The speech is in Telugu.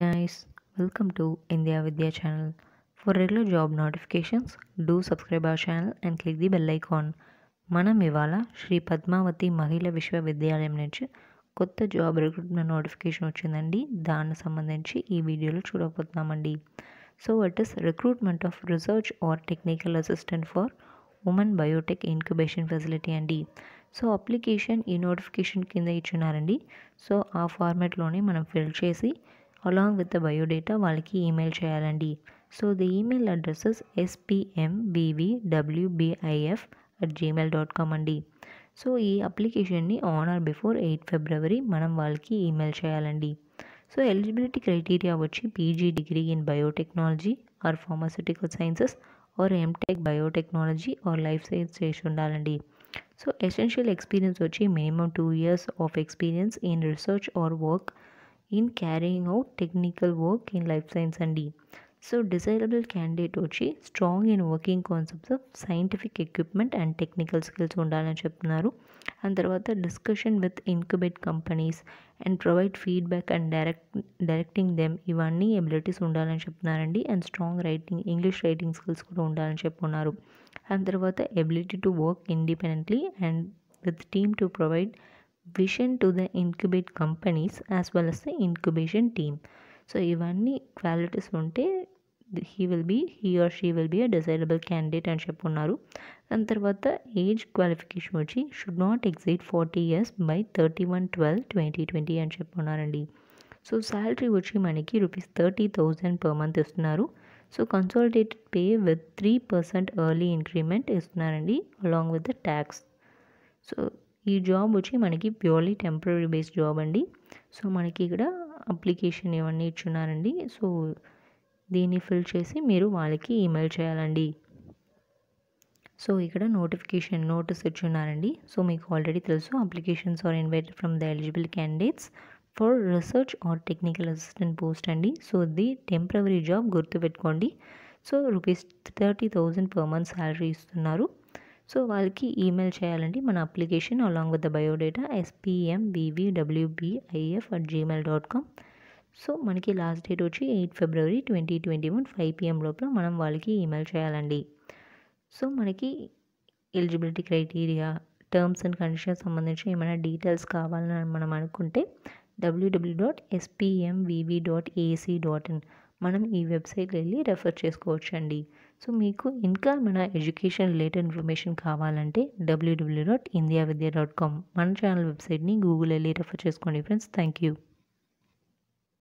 guys, welcome to India Vidya channel. For regular job notifications, do subscribe our channel and click the bell icon. మనం ఇవాళ శ్రీ పద్మావతి మహిళా విశ్వవిద్యాలయం నుంచి కొత్త జాబ్ రిక్రూట్మెంట్ నోటిఫికేషన్ వచ్చిందండి దానికి సంబంధించి ఈ వీడియోలో చూడబోతున్నామండి so it is recruitment of research or technical assistant for women biotech incubation facility అండి సో అప్లికేషన్ ఈ నోటిఫికేషన్ కింద ఇచ్చున్నారండి సో ఆ ఫార్మాట్లోనే మనం ఫిల్ చేసి అలాంగ్ విత్ ద బయోడేటా వాళ్ళకి ఈమెయిల్ చేయాలండి so the email addresses SPMBVWBIF at Gmail dot com అండి సో ఈ అప్లికేషన్ని on or before eight February మనం వాళ్ళకి ఈమెయిల్ చేయాలండి సో ఎలిజిబిలిటీ క్రైటీరియా వచ్చి PG degree in biotechnology are pharmaceutical sciences or MTech biotechnology or life science చేసి ఉండాలండి సో ఎసెన్షియల్ ఎక్స్పీరియన్స్ వచ్చి minimum two years of experience in research or work in carrying out technical work in life science అండి సో డిజైరబుల్ క్యాండిడేట్ వచ్చి strong in working concepts of scientific equipment and technical skills ఉండాలని చెప్తున్నారు అండ్ తర్వాత discussion with incubate companies and provide feedback and direct directing them ఇవన్నీ ఎబిలిటీస్ ఉండాలని చెప్తున్నారండి and strong writing English writing skills కూడా ఉండాలని చెప్పున్నారు అండ్ తర్వాత ability to work independently and with team to provide vision to the incubate companies as well as the incubation team so ఇవన్నీ క్వాలిటీస్ ఉంటే he will be he or she will be a desirable candidate అని చెప్పున్నారు దాని తర్వాత ఏజ్ క్వాలిఫికేషన్ వచ్చి should not exceed forty years by thirty one twelve twenty twenty అని చెప్పున్నారండి సో శాలరీ వచ్చి మనకి rupees thirty thousand per month ఇస్తున్నారు so consolidated pay with three percent early increment ఇస్తున్నారండి along with the tax so ఈ జాబ్ వచ్చి మనకి ప్యూర్లీ టెంపరీ బేస్డ్ జాబ్ అండి సో మనకి ఇక్కడ అప్లికేషన్ ఇవన్నీ ఇచ్చున్నారండి సో దీన్ని ఫిల్ చేసి మీరు వాళ్ళకి ఈమెయిల్ చేయాలండి సో ఇక్కడ నోటిఫికేషన్ నోటీస్ ఇచ్చున్నారండి సో మీకు ఆల్రెడీ తెలుసు applications are invited from the eligible candidates for research or technical assistant post అండి సో ది టెంపరవరీ జాబ్ గుర్తుపెట్టుకోండి so rupees thirty thousand per month salary ఇస్తున్నారు సో వాళ్ళకి ఈమెయిల్ చేయాలండి మన application along with the biodata S P M V V W B I F at Gmail dot com so మనకి లాస్ట్ డేట్ వచ్చి eight February twenty twenty one five PM లోపల మనం వాళ్ళకి ఈమెయిల్ చేయాలండి సో మనకి eligibility criteria terms and conditions సంబంధించి ఏమైనా డీటెయిల్స్ కావాలని మనం అనుకుంటే W W dot S P M V V dot A C dot in మనం ఈ వెబ్సైట్ వెళ్ళి రెఫర్ చేసుకోవచ్చు అండి సో మీకు ఇంకా మన ఎడ్యుకేషన్ రిలేటెడ్ ఇన్ఫర్మేషన్ కావాలంటే W W dot India Vidya dot com మన ఛానల్ వెబ్సైట్ని గూగుల్ వెళ్ళి రెఫర్ చేసుకోండి ఫ్రెండ్స్ థ్యాంక్ యూ